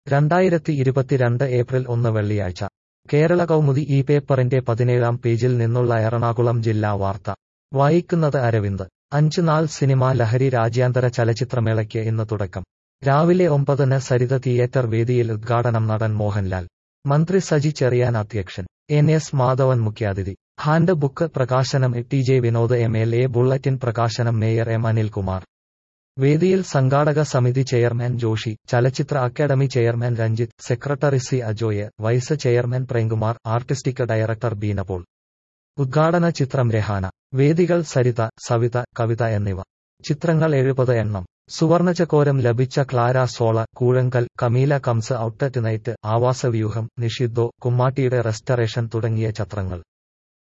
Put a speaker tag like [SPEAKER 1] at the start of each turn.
[SPEAKER 1] രണ്ടായിരത്തി ഇരുപത്തിരണ്ട് ഏപ്രിൽ ഒന്ന് വെള്ളിയാഴ്ച കേരള കൗമുദി ഈ പേപ്പറിന്റെ പതിനേഴാം പേജിൽ നിന്നുള്ള എറണാകുളം ജില്ലാ വാർത്ത വായിക്കുന്നത് അരവിന്ദ് അഞ്ച് നാൾ സിനിമാ ലഹരി രാജ്യാന്തര ചലച്ചിത്രമേളയ്ക്ക് ഇന്ന് തുടക്കം രാവിലെ ഒമ്പതിന് സരിത തിയേറ്റർ വേദിയിൽ ഉദ്ഘാടനം നടൻ മോഹൻലാൽ മന്ത്രി സജി ചെറിയാൻ അധ്യക്ഷൻ എൻ എസ് മാധവൻ മുഖ്യാതിഥി ഹാൻഡ് ബുക്ക് പ്രകാശനം T J Vinod M L A bulletin പ്രകാശനം മേയർ എം അനിൽകുമാർ വേദിയിൽ സംഘാടക സമിതി ചെയർമാൻ ജോഷി ചലച്ചിത്ര academy chairman Ranjith secretary C Ajoy vice chairman Premkumar artistic director Beena Paul ഉദ്ഘാടന ചിത്രം രഹാന വേദികൾ സരിത സവിത കവിത എന്നിവ ചിത്രങ്ങൾ എഴുപത് എണ്ണം സുവർണചകോരം ലഭിച്ച Clara Sola Koozhangal Camila comes out tonight Aavasavyuham Nishiddho കുമ്മാട്ടിയുടെ റെസ്റ്ററേഷൻ തുടങ്ങിയ ചിത്രങ്ങൾ